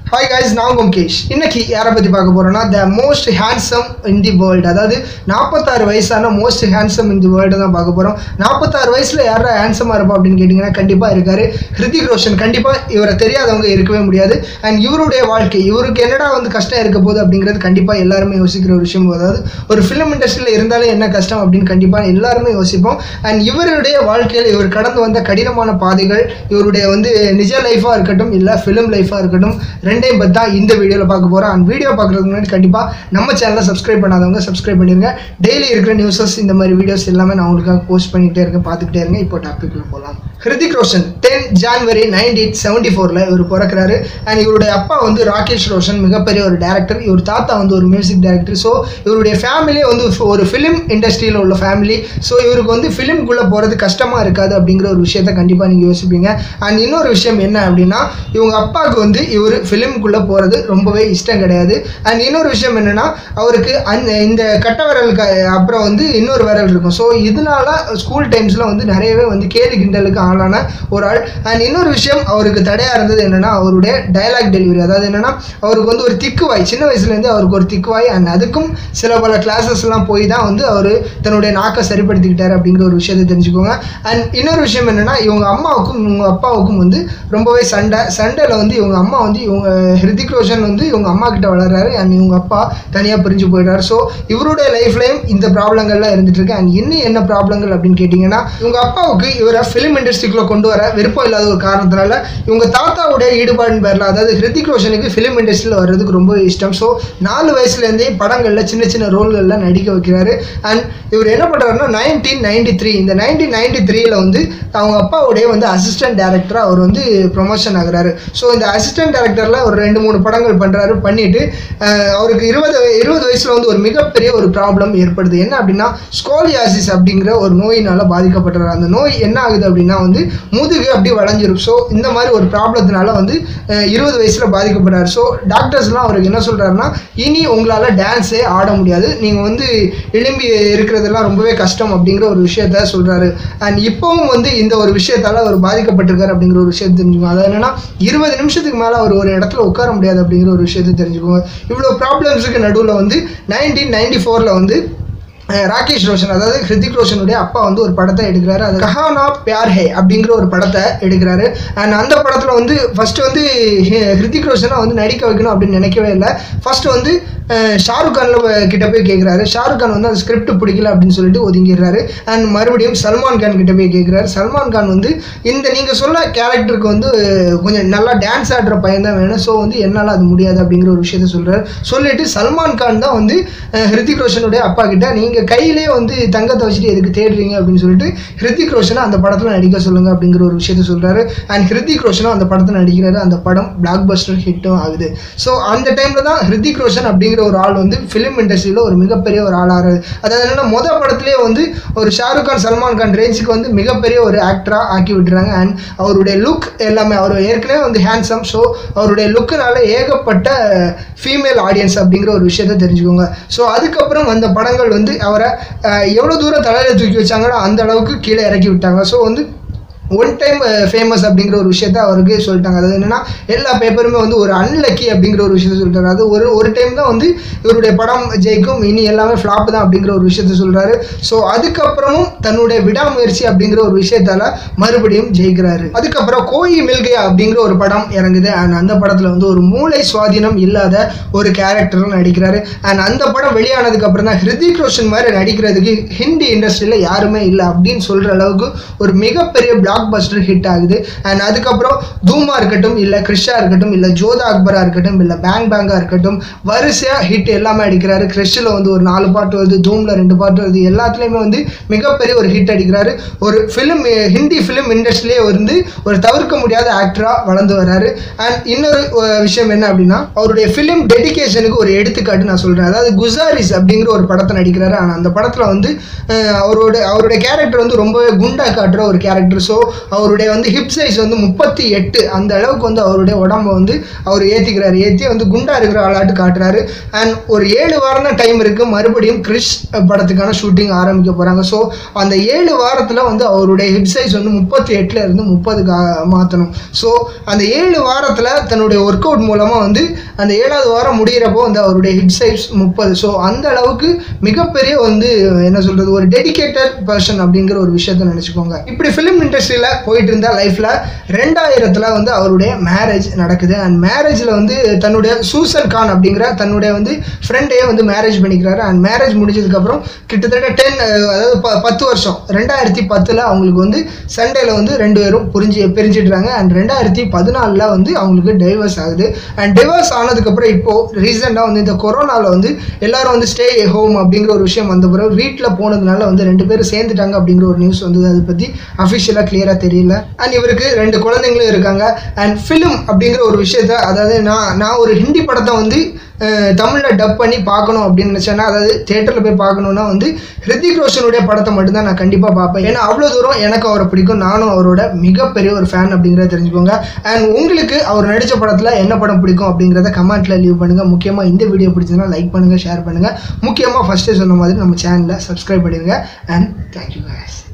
hi guys நான் உங்க முகேஷ் இன்னைக்கு யாரை பற்றி பார்க்க போறோம்னா the most handsome in the world அதாவது நாற்பத்தாறு வயசான most handsome in the world தான் பார்க்க போகிறோம் நாற்பத்தாறு வயசில் யாரா ஹேண்ட்ஸமாக இருப்பா அப்படின்னு கேட்டிங்கன்னா கண்டிப்பாக இருக்காரு ஹிருத்திக் ரோஷன் கண்டிப்பாக இவரை தெரியாதவங்க இருக்கவே முடியாது அண்ட் இவருடைய வாழ்க்கை இவருக்கு என்னடா வந்து கஷ்டம் இருக்க போகுது அப்படிங்கிறது கண்டிப்பாக எல்லாருமே யோசிக்கிற ஒரு விஷயம் அதாவது ஒரு ஃபிலிம் இண்டஸ்ட்ரியில் இருந்தாலே என்ன கஷ்டம் அப்படின்னு கண்டிப்பாக எல்லாருமே யோசிப்போம் அண்ட் இவருடைய வாழ்க்கையில் இவர் கடந்து வந்த கடினமான பாதைகள் இவருடைய வந்து நிஜ லைஃபாக இருக்கட்டும் இல்லை ஃபிலிம் லைஃபாக இருக்கட்டும் ரெண்டையும் பற்றி தான் இந்த வீடியோவில் பார்க்க போகிறோம் அண்ட் வீடியோ பார்க்குறதுக்கு முன்னாடி கண்டிப்பாக நம்ம சேனலை சப்ஸ்கிரைப் பண்ணாதவங்க சப்ஸ்கிரைப் பண்ணிருங்க டெய்லி இருக்கிற நியூஸஸ் இந்த மாதிரி வீடியோஸ் எல்லாமே நான் உங்களுக்காக போஸ்ட் பண்ணிக்கிட்டே இருக்கேன் பார்த்துக்கிட்டே இருங்க இப்போ டாப்பிக்கில் போகலாம் Hrithik Roshan ten January nineteen seventy ஃபோரில் இவர் பிறக்கிறாரு அண்ட் இவருடைய அப்பா வந்து ராகேஷ் ரோஷன் மிகப்பெரிய ஒரு டேரக்டர் இவர் தாத்தா வந்து ஒரு மியூசிக் டைரக்டர் ஸோ இவருடைய ஃபேமிலியே வந்து ஒரு ஃபிலிம் இண்டஸ்ட்ரியில் உள்ள ஃபேமிலி ஸோ இவருக்கு வந்து ஃபிலிம்குள்ளே போகிறது கஷ்டமாக இருக்காது அப்படிங்கிற ஒரு விஷயத்த கண்டிப்பாக நீங்கள் யோசிப்பீங்க அண்ட் இன்னொரு விஷயம் என்ன அப்படின்னா இவங்க அப்பாவுக்கு வந்து இவர் ஃபிலிம்குள்ளே போகிறது ரொம்பவே இஷ்டம் கிடையாது அண்ட் இன்னொரு விஷயம் என்னென்னா அவருக்கு அந்த இந்த கட்ட விரலுக்கு அப்புறம் வந்து இன்னொரு விரல் இருக்கும் ஸோ இதனால ஸ்கூல் டைம்ஸில் வந்து நிறையவே வந்து கேலி கிண்டலுக்கு ஆளான ஒரு ஆள் அண்ட் இன்னொரு விஷயம் அவருக்கு தடையாக இருந்தது என்னென்னா அவருடைய டயலாக் டெலிவரி அதாவது என்னென்னா அவருக்கு வந்து ஒரு திக்குவாய் சின்ன வயசுலேருந்து அவருக்கு ஒரு திக்குவாய் அண்ட் அதுக்கும் சில பல கிளாஸஸ்லாம் போய் தான் வந்து அவர் தன்னுடைய நாக்கை சரிப்படுத்திக்கிட்டாரு அப்படிங்கிற ஒரு விஷயத்தை தெரிஞ்சுக்கோங்க அண்ட் இன்னொரு விஷயம் என்னென்னா இவங்க அம்மாவுக்கும் இவங்க அப்பாவுக்கும் வந்து ரொம்பவே சண்டை சண்டையில் வந்து இவங்க அம்மா வந்து இவங்க ஹிருதிக் ரோஷன் வந்து இவங்க அம்மா கிட்ட வளர்றாரு அண்ட் இவங்க அப்பா தனியாக பிரிஞ்சு போயிடுறாரு ஸோ இவருடைய லைஃப்லேயும் இந்த ப்ராப்ளங்கள்லாம் இருந்துட்டு இருக்கு அண்ட் இன்னும் என்ன ப்ராப்ளங்கள் அப்படின்னு கேட்டிங்கன்னா இவங்க அப்பாவுக்கு இவரை ஃபிலிம் இண்டஸ்ட்ரிக்குள்ளே கொண்டு வர விருப்பம் இல்லாத ஒரு காரணத்தினால இவங்க தாத்தாவுடைய ஈடுபாடின் பேரில் அதாவது ஹிருதிக் ரோஷனுக்கு ஃபிலிம் இண்டஸ்ட்ரியில் வர்றதுக்கு ரொம்ப இஷ்டம் ஸோ நாலு வயசுலேருந்தே படங்களில் சின்ன சின்ன ரோல்களில் நடிக்க வைக்கிறாரு அண்ட் இவர் என்ன பண்ணுறாருன்னா நைன்டீன் நைன்டி த்ரீ இந்த நைன்டீன் நைன்டி த்ரீல வந்து அவங்க அப்பாவுடைய வந்து அசிஸ்டன்ட் டேரக்டராக அவர் வந்து ப்ரொமோஷன் ஆகுறாரு ஸோ இந்த அசிஸ்டன்ட் டேரக்டரில் ஒரு ரெண்டு மூணு படங்கள் பண்ணுறாரு பண்ணிட்டு அஹ், அவருக்கு இருபது இருபது வயசில் வந்து ஒரு மிகப்பெரிய ஒரு ப்ராப்ளம் ஏற்படுது என்ன அப்படின்னா ஸ்கோலியாசிஸ் அப்படிங்கிற ஒரு நோயினால் பாதிக்கப்படுறாரு அந்த நோய் என்ன ஆகுது அப்படின்னா வந்து முதுகு அப்படி வளைஞ்சிரும் ஸோ இந்த மாதிரி ஒரு ப்ராப்ளத்தினால வந்து அஹ், இருபது வயசில் பாதிக்கப்படுறாரு ஸோ டாக்டர்ஸ்லாம் அவருக்கு என்ன சொல்கிறாருன்னா இனி உங்களால் டான்ஸே ஆட முடியாது நீங்கள் வந்து எழும்பி இருக்கிறதெல்லாம் ரொம்பவே கஷ்டம் அப்படிங்கிற ஒரு விஷயத்த சொல்கிறாரு அண்ட் இப்போவும் வந்து இந்த ஒரு விஷயத்தால் அவர் பாதிக்கப்பட்டிருக்காரு அப்படிங்கிற ஒரு விஷயத்தை தெரிஞ்சுக்கோங்க அதாவது என்னன்னா இருபது நிமிஷத்துக்கு மேலே அவர் ஒரு இடத்துல உட்கார முடியாது அப்படிங்கிற ஒரு விஷயத்தை தெரிஞ்சுக்கோங்க இவ்வளோ ப்ராப்ளம்ஸுக்கு நடுவில் வந்து நைன்டீன் நைன்டி ஃபோரில் வந்து அஹ் ராகேஷ் ரோஷன் அதாவது ஹிருத்திக் ரோஷனுடைய அப்பா வந்து ஒரு படத்தை எடுக்கிறாரு அது கஹானா பியார் ஹே அப்படிங்கிற ஒரு படத்தை எடுக்கிறாரு அண்ட் அந்த படத்தில் வந்து ஃபர்ஸ்ட் வந்து ஹி- ஹிருத்திக் ரோஷனை வந்து நடிக்க வைக்கணும் அப்படின்னு நினைக்கவே இல்லை ஃபர்ஸ்ட் வந்து அஹ் ஷாருக் கான்ல கிட்ட போய் கேட்குறாரு ஷாருக் கான் வந்து அந்த ஸ்கிரிப்ட் பிடிக்கல அப்படின்னு சொல்லிட்டு ஒதுங்கிடுறாரு அண்ட் மறுபடியும் சல்மான் கான் கிட்ட போய் கேட்குறாரு சல்மான் கான் வந்து இந்த நீங்கள் சொன்ன கேரக்டருக்கு வந்து கொஞ்சம் நல்லா டான்ஸ் ஆடுற பையன் தான் வேணும் ஸோ வந்து என்னால் அது முடியாது அப்படிங்கிற ஒரு விஷயத்த சொல்கிறாரு சொல்லிட்டு சல்மான் கான் தான் வந்து அஹ், ஹிருத்திக் ரோஷனுடைய அப்பா கிட்ட நீங்கள் கையிலேயே வந்து தங்கத்தை வச்சுட்டு எதுக்கு தேடுறீங்க அப்படின்னு சொல்லிட்டு ஹிருத்திக் ரோஷனை அந்த படத்தில் நடிக்க சொல்லுங்க அப்படிங்கிற ஒரு விஷயத்த சொல்கிறாரு அண்ட் ஹிருத்திக் ரோஷனும் அந்த படத்தில் நடிக்கிறாரு அந்த படம் பிளாக் பஸ்டர் ஹிட்டும் ஆகுது ஸோ அந்த டைமில் தான் ஹிருத்திக் ரோஷன் அப்படிங்கிற ஒரு ஆள் வந்து ஃபிலிம் இண்டஸ்ட்ரியில் ஒரு மிகப்பெரிய ஒரு ஆளாகிறது அதாவது என்னன்னா மொதல் படத்துலேயே வந்து ஒரு ஷாருக் கான் சல்மான் கான் ரேஞ்சுக்கு வந்து மிகப்பெரிய ஒரு ஆக்டராக ஆக்கி விட்டுறாங்க அண்ட் அவருடைய லுக் எல்லாமே அவர் ஏற்கனவே வந்து ஹேண்ட்ஸம் ஸோ அவருடைய லுக்குனால ஏகப்பட்ட ஃபீமேல் ஆடியன்ஸ் அப்படிங்கிற ஒரு விஷயத்த தெரிஞ்சுக்கோங்க ஸோ அதுக்கப்புறம் வந்த படங்கள் வந்து அவரை எவ்வளோ தூரம் தலையில் தூக்கி வச்சாங்களோ அந்த அளவுக்கு கீழே இறக்கி விட்டாங்க ஸோ வந்து ஒன் டைம் ஃபேமஸ் அப்படிங்கிற ஒரு விஷயத்த அவருக்கு சொல்லிட்டாங்க அதாவது என்னன்னா எல்லா பேப்பருமே வந்து ஒரு அன்லக்கி அப்படிங்கிற ஒரு விஷயத்த சொல்லிட்டாரு அது ஒரு ஒரு டைம் தான் வந்து இவருடைய படம் ஜெயிக்கும் இனி எல்லாமே ஃப்ளாப் தான் அப்படிங்கிற ஒரு விஷயத்த சொல்றாரு ஸோ அதுக்கப்புறமும் தன்னுடைய விடாமுயற்சி அப்படிங்கிற ஒரு விஷயத்தால மறுபடியும் ஜெயிக்கிறாரு அதுக்கப்புறம் கோயி மில்கையா அப்படிங்கிற ஒரு படம் இறங்குது அண்ட் அந்த படத்துல வந்து ஒரு மூளை சுவாதீனம் இல்லாத ஒரு கேரக்டரும் நடிக்கிறாரு அண்ட் அந்த படம் வெளியானதுக்கு அப்புறம் தான் ஹிருதிக் ரோஷன் மாதிரி நடிக்கிறதுக்கு ஹிந்தி இண்டஸ்ட்ரியில் யாருமே இல்லை அப்படின்னு சொல்ற அளவுக்கு ஒரு மிகப்பெரிய பிளாக் பஸ்டர் ஹிட் ஆகுது அண்ட் அதுக்கப்புறம் தூமா இருக்கட்டும் இல்லை கிறிஷா இருக்கட்டும் இல்லை ஜோதா அக்பரா இருக்கட்டும் இல்லை பேங் பேங்கா இருக்கட்டும் வரிசையாக ஹிட் எல்லாமே அடிக்கிறாரு கிறிஷில் வந்து ஒரு நாலு பாட்டு வருது தூமில் ரெண்டு பாட்டு வருது எல்லாத்துலேயுமே வந்து மிகப்பெரிய ஒரு ஹிட் அடிக்கிறாரு ஒரு ஃபிலிம் ஹிந்தி ஃபிலிம் இண்டஸ்ட்ரியிலே வந்து ஒரு தவிர்க்க முடியாத ஆக்டராக வளர்ந்து வராரு அண்ட் இன்னொரு அஹ், விஷயம் என்ன அப்படின்னா அவருடைய ஃபிலிம் டெடிகேஷனுக்கு ஒரு எடுத்துக்காட்டு நான் சொல்கிறேன் அதாவது குசாரிஸ் அப்படிங்கிற ஒரு படத்தை நடிக்கிறாரு ஆனால் அந்த படத்தில் வந்து அஹ், அவரோட அவருடைய கேரக்டர் வந்து ரொம்பவே குண்டா காட்டுற ஒரு கேரக்டர் ஸோ அவருடைய வந்து ஹிப் சைஸ் வந்து முப்பத்தி எட்டு அந்த அளவுக்கு வந்து அவருடைய உடம்ப வந்து அவர் ஏற்றிக்கிறாரு ஏற்றி வந்து குண்டா இருக்கிற ஆளாட்டு காட்டுறாரு அண்ட் ஒரு ஏழு வாரம் தான் டைம் இருக்குது மறுபடியும் கிறிஷ் படத்துக்கான ஷூட்டிங் ஆரம்பிக்க போகிறாங்க ஸோ அந்த ஏழு வாரத்தில் வந்து அவருடைய ஹிப் சைஸ் வந்து முப்பத்தி எட்டில் இருந்து முப்பதுக்கு மாற்றணும் ஸோ அந்த ஏழு வாரத்தில் தன்னுடைய ஒர்க் அவுட் மூலமாக வந்து அந்த ஏழாவது வாரம் முடிகிறப்போ வந்து அவருடைய ஹிப் சைஸ் முப்பது ஸோ அந்த அளவுக்கு மிகப்பெரிய வந்து என்ன சொல்கிறது ஒரு டெடிகேட்டட் பர்சன் அப்படிங்கிற ஒரு விஷயத்த நினச்சிக்கோங்க இப்படி ஃபிலிம் இண்டஸ்ட்ரியில் போயிட்டு இருந்த லைஃப்பில் ரெண்டாயிரத்தில் வந்து அவருடைய மேரேஜ் நடக்குது அண்ட் மேரேஜில் வந்து தன்னுடைய சூசன் கான் அப்படிங்கிற தன்னுடைய வந்து ஃப்ரெண்டையே வந்து மேரேஜ் பண்ணிக்கிறாரு அண்ட் மேரேஜ் முடிஞ்சதுக்கப்புறம் கிட்டத்தட்ட டென் அதாவது ப பத்து வருஷம் ரெண்டாயிரத்தி பத்தில் அவங்களுக்கு வந்து சண்டேல வந்து ரெண்டு பேரும் புரிஞ்சு பிரிஞ்சிடுறாங்க அண்ட் ரெண்டாயிரத்தி பதினாலில் வந்து அவங்களுக்கு டைவர்ஸ் ஆகுது அண்ட் டிவோர்ஸ் ஆனதுக்கப்புறம் இப்போது ரீசெண்டாக வந்து இந்த கொரோனாவில் வந்து எல்லாரும் வந்து ஸ்டே ஹோம் அப்படிங்கிற ஒரு விஷயம் வந்த பிறகு வீட்டில் போனதுனால வந்து ரெண்டு பேரும் சேர்ந்துட்டாங்க அப்படிங்கிற ஒரு நியூஸ் வந்து அதை பற்றி அஃபிஷியலாக கிளியராக தெரியல அண்ட் இவருக்கு ரெண்டு குழந்தைங்களும் இருக்காங்க அண்ட் ஃபிலிம் அப்படிங்கிற ஒரு விஷயத்த அதாவது நான் நான் ஒரு ஹிந்தி படத்தை வந்து தமிழில் டப் பண்ணி பார்க்கணும் அப்படின்னு நினச்சேன்னா அதாவது தேட்டரில் போய் பார்க்கணுன்னா வந்து ஹிருத்திக் ரோஷனுடைய படத்தை மட்டும்தான் நான் கண்டிப்பாக பார்ப்பேன் ஏன்னா அவ்வளோ தூரம் எனக்கு அவரை பிடிக்கும் நானும் அவரோட மிகப்பெரிய ஒரு ஃபேன் அப்படிங்கிறத தெரிஞ்சுக்கோங்க அண்ட் உங்களுக்கு அவர் நடித்த படத்தில் என்ன படம் பிடிக்கும் அப்படிங்கிறத கமெண்ட்டில் லீவ் பண்ணுங்கள் முக்கியமாக இந்த வீடியோ பிடிச்சதுன்னா லைக் பண்ணுங்கள் ஷேர் பண்ணுங்கள் முக்கியமாக ஃபஸ்ட்டே சொன்ன மாதிரி நம்ம சேனலை சப்ஸ்கிரைப் பண்ணிடுங்க அண்ட் தேங்க்யூ guys